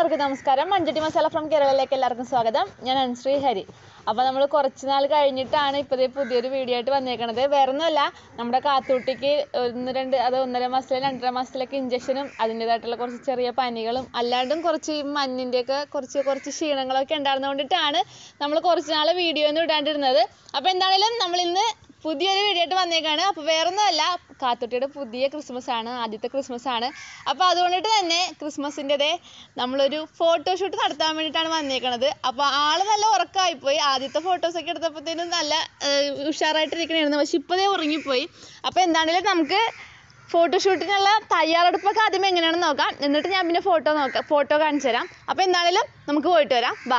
എല്ലാവർക്കും നമസ്കാരം മഞ്ചട്ടി മസാല ഫ്രം കേരളയിലേക്ക് എല്ലാവർക്കും സ്വാഗതം ഞാൻ അനുശ്രീ ഹരി അപ്പോൾ നമ്മൾ കുറച്ച് നാൾ കഴിഞ്ഞിട്ടാണ് ഇപ്പോൾ ദേ പുതിയൊരു വീഡിയോ ആയിട്ട് വന്നേക്കണത് വേറെ ഒന്നുമല്ല നമ്മുടെ കാത്തൂട്ടിക്ക് ഒന്ന് രണ്ട് അത് ഒന്നര മാസത്തിലെ രണ്ടര മാസത്തിലൊക്കെ ഇഞ്ചക്ഷനും അതിൻ്റെതായിട്ടുള്ള കുറച്ച് ചെറിയ പനികളും അല്ലാണ്ടും കുറച്ച് ഈ മഞ്ഞിൻ്റെയൊക്കെ കുറച്ച് കുറച്ച് ക്ഷീണങ്ങളൊക്കെ ഉണ്ടായിരുന്നുകൊണ്ടിട്ടാണ് നമ്മൾ കുറച്ച് നാൾ വീഡിയോ ഒന്നും ഇടാണ്ടിരുന്നത് അപ്പോൾ എന്താണെങ്കിലും നമ്മൾ ഇന്ന് പുതിയൊരു വീഡിയോ ആയിട്ട് വന്നേക്കാണ് അപ്പോൾ വേറൊന്നുമല്ല കാത്തുട്ടിയുടെ പുതിയ ക്രിസ്മസ് ആണ് ആദ്യത്തെ ക്രിസ്മസ് ആണ് അപ്പോൾ അതുകൊണ്ടിട്ട് തന്നെ ക്രിസ്മസിൻ്റെതേ നമ്മളൊരു ഫോട്ടോഷൂട്ട് നടത്താൻ വേണ്ടിയിട്ടാണ് വന്നേക്കണത് അപ്പോൾ ആള് നല്ല ഉറക്കമായിപ്പോയി ആദ്യത്തെ ഫോട്ടോസൊക്കെ എടുത്തപ്പോഴത്തേനും നല്ല ഏർ, ഉഷാറായിട്ടിരിക്കണായിരുന്നു പക്ഷെ ഇപ്പോൾ ദേ ഉറങ്ങിപ്പോയി അപ്പോൾ എന്താണെങ്കിലും നമുക്ക് ഫോട്ടോഷൂട്ടിനുള്ള തയ്യാറെടുപ്പൊക്കെ ആദ്യം എങ്ങനെയാണെന്ന് നോക്കാം എന്നിട്ട് ഞാൻ പിന്നെ ഫോട്ടോ നോക്കാം ഫോട്ടോ കാണിച്ചു തരാം അപ്പോൾ എന്താണെങ്കിലും നമുക്ക് പോയിട്ട് വരാം വാ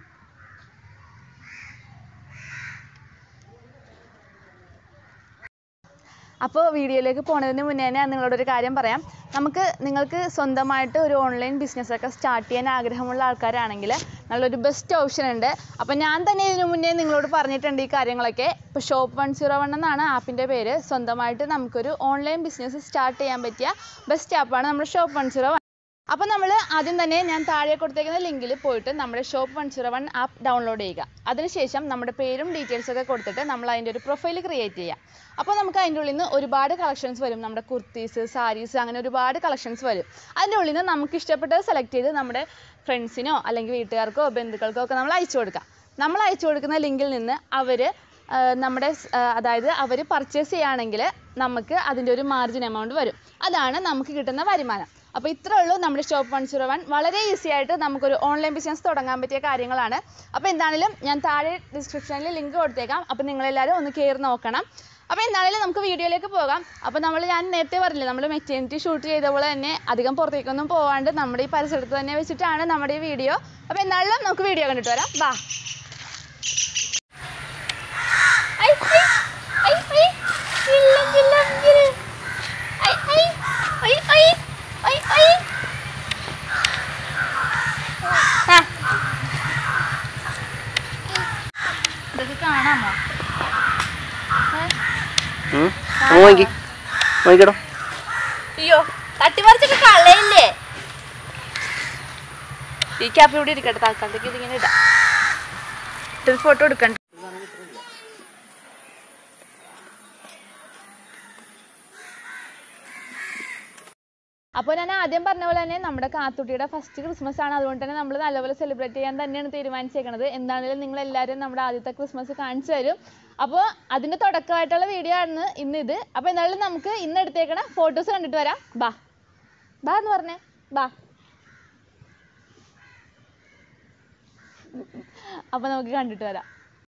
അപ്പോൾ വീഡിയോയിലേക്ക് പോണതിന് മുന്നേ തന്നെ ഞാൻ നിങ്ങളോട് ഒരു കാര്യം പറയാം നമുക്ക് നിങ്ങൾക്ക് സ്വന്തമായിട്ട് ഒരു ഓൺലൈൻ ബിസിനസ്സൊക്കെ സ്റ്റാർട്ട് ചെയ്യാൻ ആഗ്രഹമുള്ള ആൾക്കാരാണെങ്കിൽ നല്ലൊരു ബെസ്റ്റ് ഓപ്ഷൻ ഉണ്ട് അപ്പോൾ ഞാൻ തന്നെ ഇതിനു മുന്നേ നിങ്ങളോട് പറഞ്ഞിട്ടുണ്ട് ഈ കാര്യങ്ങളൊക്കെ ഇപ്പോൾ ഷോപ്പ് വൺ സീറോ വൺ എന്നാണ് ആപ്പിൻ്റെ പേര് സ്വന്തമായിട്ട് നമുക്കൊരു ഓൺലൈൻ ബിസിനസ് സ്റ്റാർട്ട് ചെയ്യാൻ പറ്റിയ ബെസ്റ്റ് ആപ്പാണ് നമ്മുടെ ഷോപ്പ് വൺ സീറോ വൺ അപ്പോൾ നമ്മൾ ആദ്യം തന്നെ ഞാൻ താഴെ കൊടുത്തേക്കുന്ന ലിങ്കിൽ പോയിട്ട് നമ്മുടെ shop one zero one app download ചെയ്യുക അതിനുശേഷം നമ്മുടെ പേരും ഡീറ്റെയിൽസ് ഒക്കെ കൊടുത്തിട്ട് നമ്മൾ അതിൻ്റെ ഒരു പ്രൊഫൈൽ ക്രിയേറ്റ് ചെയ്യുക അപ്പോൾ നമുക്ക് അതിൻ്റെ ഉള്ളിൽ നിന്ന് ഒരുപാട് കളക്ഷൻസ് വരും നമ്മുടെ കുർത്തീസ് സാരീസ് അങ്ങനെ ഒരുപാട് കളക്ഷൻസ് വരും അതിൻ്റെ ഉള്ളിൽ നിന്ന് നമുക്ക് ഇഷ്ടപ്പെട്ടത് സെലക്ട് ചെയ്ത് നമ്മുടെ ഫ്രണ്ട്സിനോ അല്ലെങ്കിൽ വീട്ടുകാർക്കോ ബന്ധുക്കൾക്കോ ഒക്കെ നമ്മൾ അയച്ചു കൊടുക്കാം നമ്മൾ അയച്ചു കൊടുക്കുന്ന ലിങ്കിൽ നിന്ന് അവർ നമ്മുടെ സ്- ആ, അതായത് അവർ പർച്ചേസ് ചെയ്യുകയാണെങ്കിൽ നമുക്ക് അതിൻ്റെ ഒരു മാർജിൻ എമൗണ്ട് വരും അതാണ് നമുക്ക് കിട്ടുന്ന വരുമാനം അപ്പോൾ ഇത്രേ ഉള്ളൂ നമ്മുടെ ഷോപ്പ് വൺ സീറോ വൺ വളരെ ഈസി ആയിട്ട് നമുക്കൊരു ഓൺലൈൻ ബിസിനസ് തുടങ്ങാൻ പറ്റിയ കാര്യങ്ങളാണ് അപ്പോൾ എന്താണെങ്കിലും ഞാൻ താഴെ ഡിസ്ക്രിപ്ഷനിൽ ലിങ്ക് കൊടുത്തേക്കാം അപ്പോൾ നിങ്ങളെല്ലാവരും ഒന്ന് കയറി നോക്കണം അപ്പോൾ എന്താണെങ്കിലും നമുക്ക് വീഡിയോയിലേക്ക് പോകാം അപ്പോൾ നമ്മൾ ഞാൻ നേരത്തെ പറഞ്ഞില്ലേ നമ്മൾ മെറ്റേണിറ്റി ഷൂട്ട് ചെയ്ത പോലെ തന്നെ അധികം പുറത്തേക്കൊന്നും പോകാണ്ട് നമ്മുടെ ഈ പരിസരത്ത് തന്നെ വെച്ചിട്ടാണ് നമ്മുടെ ഈ വീഡിയോ അപ്പോൾ എന്താണെങ്കിലും നമുക്ക് വീഡിയോ കണ്ടിട്ട് വരാം വാ ഐ ഐ ഐ ഐ ചില്ലം ചില്ലം ചില്ല്. ഐ ഐ ഐ ഐ ഐ ഐ ആ ഇതൊക്കെ കാണാമോ ഉം. അങ്ങ് വാങ്ങിക്ക് വാങ്ങിക്കടോ അയ്യോ തട്ടിമറിച്ചൊക്കെ കളയില്ലേ ഈ ക്യാപ്പ് ഇവിടെ ഇരിക്കട്ടെ തൽക്കാലത്തേക്ക് ഇതിങ്ങനെ ഇടാം ഒരു ഫോട്ടോ എടുക്കണ്ട അപ്പോൾ ഞാൻ ആദ്യം പറഞ്ഞ പോലെ തന്നെ നമ്മുടെ കാത്തുട്ടിയുടെ ഫസ്റ്റ് ക്രിസ്മസ് ആണ് അതുകൊണ്ട് തന്നെ നമ്മൾ നല്ലപോലെ സെലിബ്രേറ്റ് ചെയ്യാൻ തന്നെയാണ് തീരുമാനിച്ചേക്കണത് എന്താണെങ്കിലും നിങ്ങൾ എല്ലാവരും നമ്മുടെ ആദ്യത്തെ ക്രിസ്മസ് കാണിച്ചു തരും അപ്പോൾ അതിൻ്റെ തുടക്കമായിട്ടുള്ള വീഡിയോ ആണ് ഇന്ന് ഇത് അപ്പോൾ എന്തായാലും നമുക്ക് ഇന്ന് എടുത്തേക്കണ ഫോട്ടോസ് കണ്ടിട്ട് വരാം ബാ ബാ എന്ന് പറഞ്ഞേ ബാ അപ്പോൾ നമുക്ക് കണ്ടിട്ട് വരാം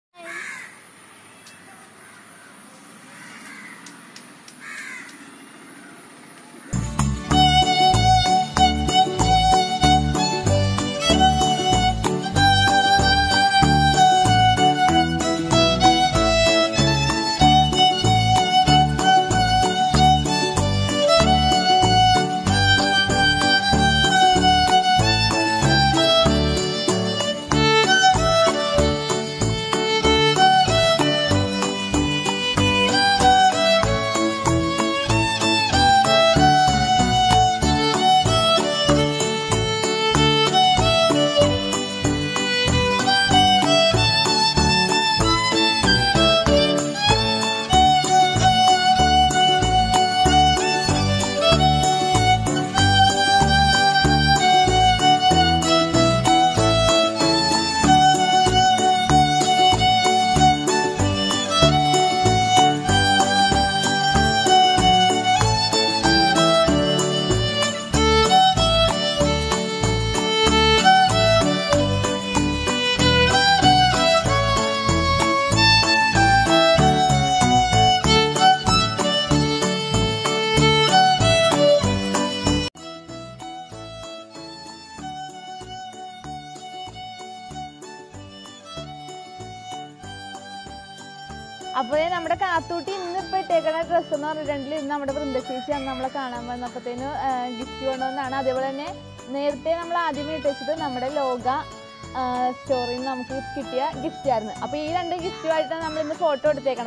അപ്പോൾ നമ്മുടെ കാത്തൂട്ടി ഇന്ന് ഇപ്പോൾ ഇട്ടേക്കണ ഡ്രസ്സ് എന്ന് പറഞ്ഞിട്ടുണ്ടെങ്കിൽ ഇന്ന് നമ്മുടെ വൃന്ദശേഷി അന്ന് നമ്മളെ കാണാൻ വന്നപ്പോഴത്തേന് ഗിഫ്റ്റ് കൊണ്ടുവന്നതാണ് അതേപോലെ തന്നെ നേരത്തെ നമ്മൾ ആദ്യമേ ഇട്ടുവെച്ചത് നമ്മുടെ ലോക സ്റ്റോറിൽ നിന്ന് നമുക്ക് കിട്ടിയ ഗിഫ്റ്റ് ആയിരുന്നു അപ്പോൾ ഈ രണ്ട് ഗിഫ്റ്റുമായിട്ടാണ് നമ്മൾ ഇന്ന് ഫോട്ടോ എടുത്തേക്കണത്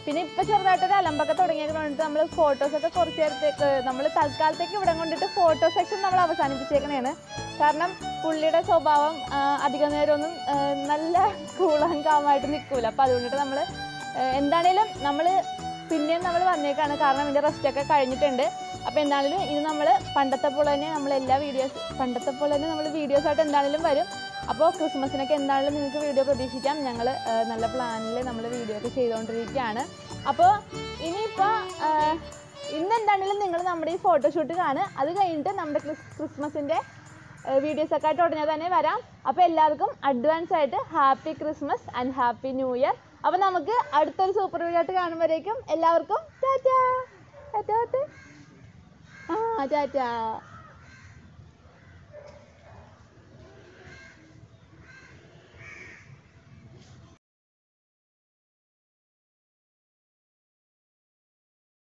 പിന്നെ ഇപ്പൊ ചെറുതായിട്ടൊരു അലമ്പൊക്കെ തുടങ്ങിയത് നമ്മൾ ഫോട്ടോസൊക്കെ കുറച്ച് നേരത്തേക്ക് നമ്മൾ തൽക്കാലത്തേക്ക് ഇവിടെ കൊണ്ടിട്ട് ഫോട്ടോ സെക്ഷൻ നമ്മൾ അവസാനിപ്പിച്ചേക്കണേണ് കാരണം പുള്ളിയുടെ സ്വഭാവം ആ, അധിക നേരമൊന്നും ആ, നല്ല കൂളാൻ കാമായിട്ട് നിൽക്കൂല അപ്പം അതുകൊണ്ടിട്ട് നമ്മൾ എന്താണേലും നമ്മൾ പിന്നെയും നമ്മൾ വന്നേക്കാണ് കാരണം ഇതിൻ്റെ റെസ്റ്റൊക്കെ കഴിഞ്ഞിട്ടുണ്ട് അപ്പോൾ എന്താണേലും ഇത് നമ്മൾ പണ്ടത്തെ പോലെ തന്നെ നമ്മൾ എല്ലാ വീഡിയോസ് പണ്ടത്തെ പോലെ തന്നെ നമ്മൾ വീഡിയോസായിട്ട് എന്താണേലും വരും അപ്പോൾ ക്രിസ്മസിനൊക്കെ എന്താണെങ്കിലും നിങ്ങൾക്ക് വീഡിയോ പ്രതീക്ഷിക്കാം ഞങ്ങൾ നല്ല പ്ലാനിൽ നമ്മൾ വീഡിയോ ഒക്കെ ചെയ്തുകൊണ്ടിരിക്കുകയാണ് അപ്പോൾ ഇനിയിപ്പോൾ ഇന്ന് എന്താണെങ്കിലും നിങ്ങൾ നമ്മുടെ ഈ ഫോട്ടോഷൂട്ട് കാണുക അത് കഴിഞ്ഞിട്ട് നമ്മുടെ ക്രിസ് ക്രിസ്മസിൻ്റെ വീഡിയോസ് ഒക്കെ ആയിട്ട് ഉടനെ തന്നെ വരാം അപ്പോൾ എല്ലാവർക്കും അഡ്വാൻസ് ആയിട്ട് happy Christmas and happy new year അപ്പോൾ നമുക്ക് അടുത്തൊരു സൂപ്പർ വീഡിയോ ആയിട്ട് കാണുമ്പോഴേക്കും എല്ലാവർക്കും ടാറ്റാ ടാറ്റാ ആ ടാറ്റാ